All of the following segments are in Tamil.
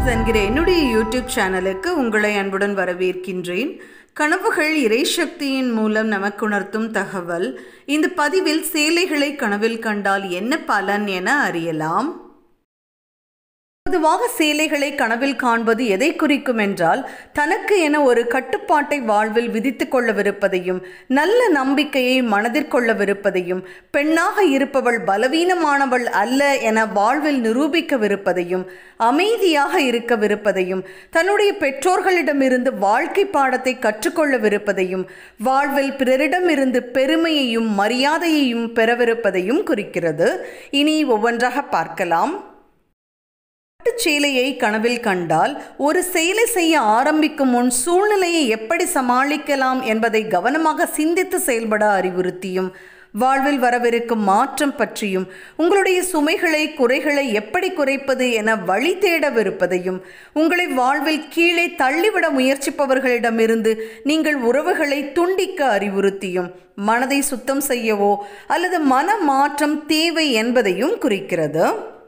என்கிற என்னுடைய யூடியூப் சேனலுக்கு உங்களை அன்புடன் வரவேற்கின்றேன் கனவுகள் இறைசக்தியின் மூலம் நமக்குணர்த்தும் தகவல் இந்த பதிவில் சேலைகளை கனவில் கண்டால் என்ன பலன் என அறியலாம் பொதுவாக சேலைகளை கனவில் காண்பது எதை குறிக்கும் என்றால் தனக்கு என ஒரு கட்டுப்பாட்டை வாழ்வில் விதித்து கொள்ளவிருப்பதையும் நல்ல நம்பிக்கையை மனதிற்கொள்ளவிருப்பதையும் பெண்ணாக இருப்பவள் பலவீனமானவள் அல்ல என வாழ்வில் நிரூபிக்கவிருப்பதையும் அமைதியாக இருக்கவிருப்பதையும் தன்னுடைய பெற்றோர்களிடமிருந்து வாழ்க்கை பாடத்தை கற்றுக்கொள்ளவிருப்பதையும் வாழ்வில் பிறரிடமிருந்து பெருமையையும் மரியாதையையும் பெறவிருப்பதையும் குறிக்கிறது இனி ஒவ்வொன்றாக பார்க்கலாம் பட்டுச் சேலையை கனவில் கண்டால் ஒரு செயலை செய்ய ஆரம்பிக்கும் முன் சூழ்நிலையை எப்படி சமாளிக்கலாம் என்பதை கவனமாக சிந்தித்து செயல்பட அறிவுறுத்தியும் வாழ்வில் வரவிருக்கும் மாற்றம் பற்றியும் உங்களுடைய சுமைகளை குறைகளை எப்படி குறைப்பது என வழி தேடவிருப்பதையும் உங்களை வாழ்வில் கீழே தள்ளிவிட முயற்சிப்பவர்களிடமிருந்து நீங்கள் உறவுகளை துண்டிக்க அறிவுறுத்தியும் மனதை சுத்தம் செய்யவோ அல்லது மன மாற்றம் தேவை என்பதையும் குறிக்கிறது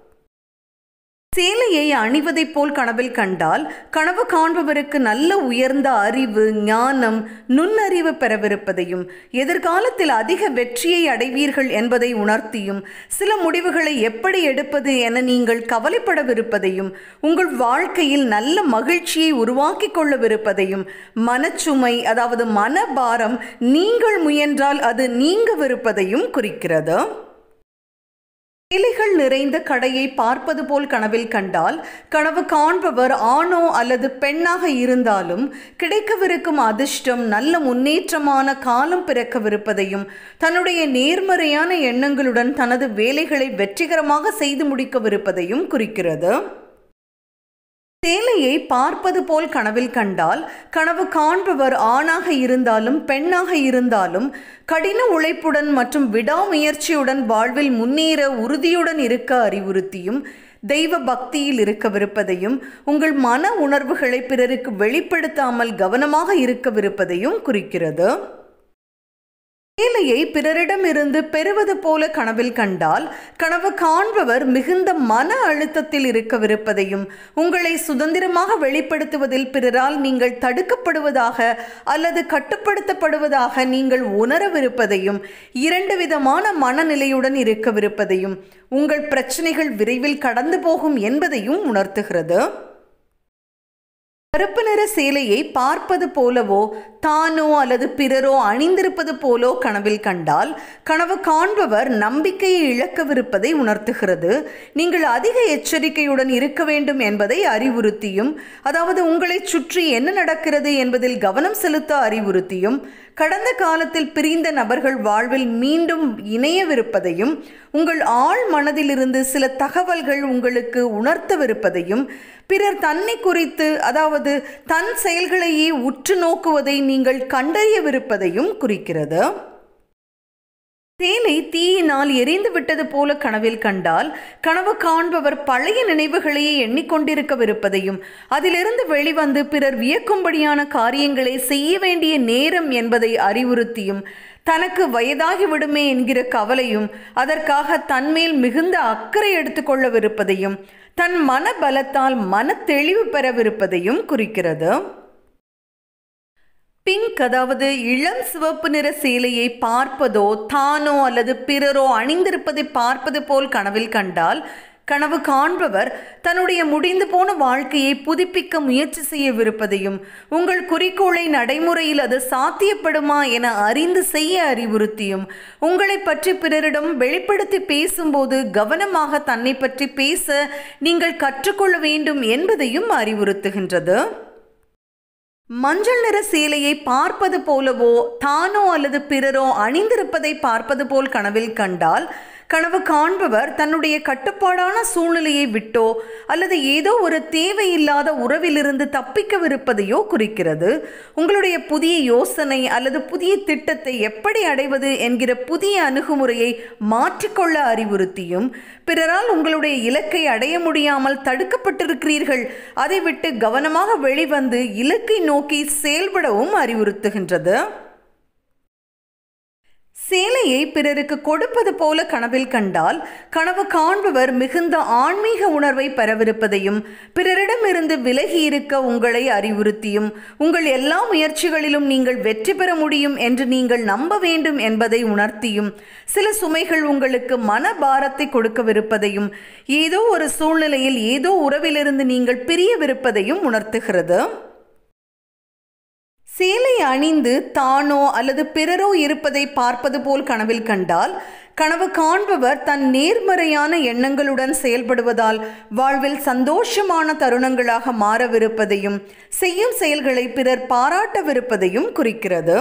சேலையை அணிவதைப் போல் கனவில் கண்டால் கனவு காண்பவருக்கு நல்ல உயர்ந்த அறிவு ஞானம் நுண்ணறிவு பெறவிருப்பதையும் எதிர்காலத்தில் அதிக வெற்றியை அடைவீர்கள் என்பதை உணர்த்தியும் சில முடிவுகளை எப்படி எடுப்பது என நீங்கள் கவலைப்படவிருப்பதையும் உங்கள் வாழ்க்கையில் நல்ல மகிழ்ச்சியை உருவாக்கி கொள்ளவிருப்பதையும் மனச்சுமை அதாவது மனபாரம் நீங்கள் முயன்றால் அது நீங்கவிருப்பதையும் குறிக்கிறது இலைகள் நிறைந்த கடையை பார்ப்பது போல் கனவில் கண்டால் கனவு காண்பவர் ஆணோ அல்லது பெண்ணாக இருந்தாலும் கிடைக்கவிருக்கும் அதிர்ஷ்டம் நல்ல முன்னேற்றமான காலம் பிறக்கவிருப்பதையும் தன்னுடைய நேர்மறையான எண்ணங்களுடன் தனது வேலைகளை வெற்றிகரமாக செய்து முடிக்கவிருப்பதையும் குறிக்கிறது சேலையை பார்ப்பது போல் கனவில் கண்டால் கனவு காண்பவர் ஆணாக இருந்தாலும் பெண்ணாக இருந்தாலும் கடின உழைப்புடன் மற்றும் விடாமுயற்சியுடன் வாழ்வில் முன்னேற உறுதியுடன் இருக்க அறிவுறுத்தியும் தெய்வ பக்தியில் இருக்கவிருப்பதையும் உங்கள் மன உணர்வுகளை பிறருக்கு வெளிப்படுத்தாமல் கவனமாக இருக்கவிருப்பதையும் குறிக்கிறது வேலையை பிறரிடமிருந்து பெறுவது போல கனவில் கண்டால் கனவு காண்பவர் மிகுந்த மன அழுத்தத்தில் இருக்கவிருப்பதையும் உங்களை சுதந்திரமாக வெளிப்படுத்துவதில் பிறரால் நீங்கள் தடுக்கப்படுவதாக அல்லது கட்டுப்படுத்தப்படுவதாக நீங்கள் உணரவிருப்பதையும் இரண்டு விதமான மனநிலையுடன் இருக்கவிருப்பதையும் உங்கள் பிரச்சனைகள் விரைவில் கடந்து போகும் என்பதையும் உணர்த்துகிறது கருப்பு நிற சேலையை பார்ப்பது போலவோ தானோ அல்லது பிறரோ அணிந்திருப்பது போலோ கனவில் கண்டால் கனவு காண்பவர் நம்பிக்கையை இழக்கவிருப்பதை உணர்த்துகிறது நீங்கள் அதிக எச்சரிக்கையுடன் இருக்க வேண்டும் என்பதை அறிவுறுத்தியும் அதாவது உங்களை சுற்றி என்ன நடக்கிறது என்பதில் கவனம் செலுத்த அறிவுறுத்தியும் கடந்த காலத்தில் பிரிந்த நபர்கள் வாழ்வில் மீண்டும் இணையவிருப்பதையும் உங்கள் ஆழ் மனதிலிருந்து சில தகவல்கள் உங்களுக்கு உணர்த்தவிருப்பதையும் பிறர் தன்னை குறித்து அதாவது தன் செயல்களையே உற்று நோக்குவதை நீங்கள் கண்டறியவிருப்பதையும் குறிக்கிறது சேலை தீயினால் எரிந்து விட்டது போல கனவில் கண்டால் கனவு காண்பவர் பழைய நினைவுகளையே எண்ணிக்கொண்டிருக்கவிருப்பதையும் அதிலிருந்து வெளிவந்து பிறர் வியக்கும்படியான காரியங்களை செய்ய வேண்டிய நேரம் என்பதை அறிவுறுத்தியும் தனக்கு வயதாகி விடுமே என்கிற கவலையும் அதற்காக தன்மேல் மிகுந்த அக்கறை எடுத்துக்கொள்ளவிருப்பதையும் தன் மன பலத்தால் மன தெளிவு பெறவிருப்பதையும் குறிக்கிறது பிங்க் அதாவது இளம் சிவப்பு நிற சேலையை பார்ப்பதோ தானோ அல்லது பிறரோ அணிந்திருப்பதை பார்ப்பது போல் கனவில் கண்டால் கனவு காண்பவர் தன்னுடைய முடிந்து போன வாழ்க்கையை புதுப்பிக்க முயற்சி செய்யவிருப்பதையும் உங்கள் குறிக்கோளை நடைமுறையில் அது சாத்தியப்படுமா என அறிந்து செய்ய அறிவுறுத்தியும் உங்களை பற்றி பிறரிடம் வெளிப்படுத்தி பேசும்போது கவனமாக தன்னை பற்றி பேச நீங்கள் கற்றுக்கொள்ள வேண்டும் என்பதையும் அறிவுறுத்துகின்றது மஞ்சள் நிற சேலையை பார்ப்பது போலவோ தானோ அல்லது பிறரோ அணிந்திருப்பதை பார்ப்பது போல் கனவில் கண்டால் கனவு காண்பவர் தன்னுடைய கட்டுப்பாடான சூழ்நிலையை விட்டோ அல்லது ஏதோ ஒரு தேவையில்லாத உறவிலிருந்து தப்பிக்கவிருப்பதையோ குறிக்கிறது உங்களுடைய புதிய யோசனை அல்லது புதிய திட்டத்தை எப்படி அடைவது என்கிற புதிய அணுகுமுறையை மாற்றிக்கொள்ள அறிவுறுத்தியும் பிறரால் உங்களுடைய இலக்கை அடைய முடியாமல் தடுக்கப்பட்டிருக்கிறீர்கள் அதை விட்டு கவனமாக வெளிவந்து இலக்கை நோக்கி செயல்படவும் அறிவுறுத்துகின்றது சேலையை பிறருக்கு கொடுப்பது போல கனவில் கண்டால் கனவு காண்பவர் மிகுந்த ஆன்மீக உணர்வை பெறவிருப்பதையும் பிறரிடமிருந்து விலகி இருக்க உங்களை அறிவுறுத்தியும் உங்கள் எல்லா முயற்சிகளிலும் நீங்கள் வெற்றி பெற முடியும் என்று நீங்கள் நம்ப வேண்டும் என்பதை உணர்த்தியும் சில சுமைகள் உங்களுக்கு மன பாரத்தை கொடுக்கவிருப்பதையும் ஏதோ ஒரு சூழ்நிலையில் ஏதோ உறவிலிருந்து நீங்கள் பிரியவிருப்பதையும் உணர்த்துகிறது சேலை அணிந்து தானோ அல்லது பிறரோ இருப்பதை பார்ப்பது போல் கனவில் கண்டால் கனவு காண்பவர் தன் நேர்மறையான எண்ணங்களுடன் செயல்படுவதால் வாழ்வில் சந்தோஷமான தருணங்களாக மாறவிருப்பதையும் செய்யும் செயல்களை பிறர் பாராட்டவிருப்பதையும் குறிக்கிறது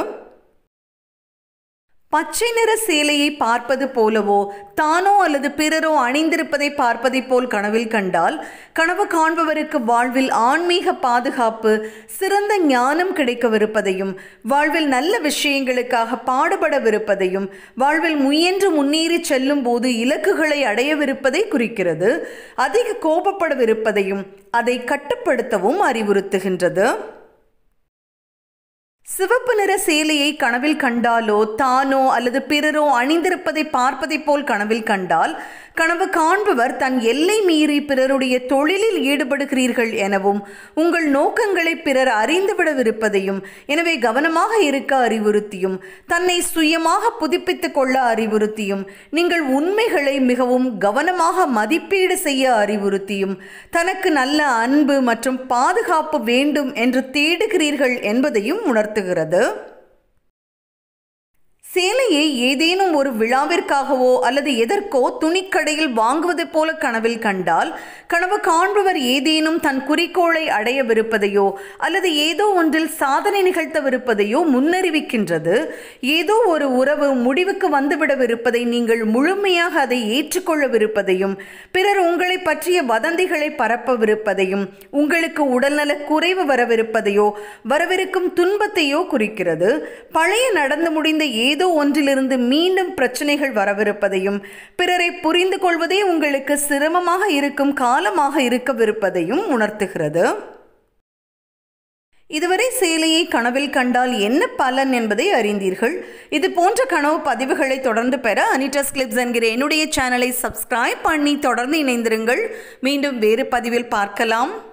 பச்சை நிற சேலையை பார்ப்பது போலவோ தானோ அல்லது பிறரோ அணிந்திருப்பதை பார்ப்பதை போல் கனவில் கண்டால் கனவு காண்பவருக்கு வாழ்வில் ஆன்மீக பாதுகாப்பு சிறந்த ஞானம் கிடைக்கவிருப்பதையும் வாழ்வில் நல்ல விஷயங்களுக்காக பாடுபடவிருப்பதையும் வாழ்வில் முயன்று முன்னேறி செல்லும் போது இலக்குகளை அடையவிருப்பதை குறிக்கிறது அதிக கோபப்படவிருப்பதையும் அதை கட்டுப்படுத்தவும் அறிவுறுத்துகின்றது சிவப்பு நிற சேலையை கனவில் கண்டாலோ தானோ அல்லது பிறரோ அணிந்திருப்பதை பார்ப்பதை போல் கனவில் கண்டால் கனவு காண்பவர் தன் எல்லை மீறி பிறருடைய தொழிலில் ஈடுபடுகிறீர்கள் எனவும் உங்கள் நோக்கங்களை பிறர் அறிந்துவிடவிருப்பதையும் எனவே கவனமாக இருக்க அறிவுறுத்தியும் தன்னை சுயமாக புதுப்பித்துக் கொள்ள அறிவுறுத்தியும் நீங்கள் உண்மைகளை மிகவும் கவனமாக மதிப்பீடு செய்ய அறிவுறுத்தியும் தனக்கு நல்ல அன்பு மற்றும் பாதுகாப்பு வேண்டும் என்று தேடுகிறீர்கள் என்பதையும் உணர்த்துகிறது சேலையை ஏதேனும் ஒரு விழாவிற்காகவோ அல்லது எதற்கோ துணிக்கடையில் வாங்குவது போல கனவில் கண்டால் கனவு காண்பவர் ஏதேனும் தன் குறிக்கோளை அடையவிருப்பதையோ அல்லது ஏதோ ஒன்றில் சாதனை நிகழ்த்தவிருப்பதையோ முன்னறிவிக்கின்றது ஏதோ ஒரு உறவு முடிவுக்கு வந்துவிடவிருப்பதை நீங்கள் முழுமையாக அதை ஏற்றுக்கொள்ளவிருப்பதையும் பிறர் உங்களை பற்றிய வதந்திகளை பரப்பவிருப்பதையும் உங்களுக்கு உடல்நல குறைவு வரவிருப்பதையோ வரவிருக்கும் துன்பத்தையோ குறிக்கிறது பழைய நடந்து முடிந்த ஏதோ ஏதோ ஒன்றிலிருந்து மீண்டும் பிரச்சனைகள் வரவிருப்பதையும் பிறரை புரிந்து கொள்வதே உங்களுக்கு சிரமமாக இருக்கும் காலமாக இருக்கவிருப்பதையும் உணர்த்துகிறது இதுவரை சேலையை கனவில் கண்டால் என்ன பலன் என்பதை அறிந்தீர்கள் இது போன்ற கனவு பதிவுகளை தொடர்ந்து பெற அனிட்டஸ் கிளிப்ஸ் என்கிற என்னுடைய சேனலை சப்ஸ்கிரைப் பண்ணி தொடர்ந்து இணைந்திருங்கள் மீண்டும் வேறு பதிவில் பார்க்கலாம்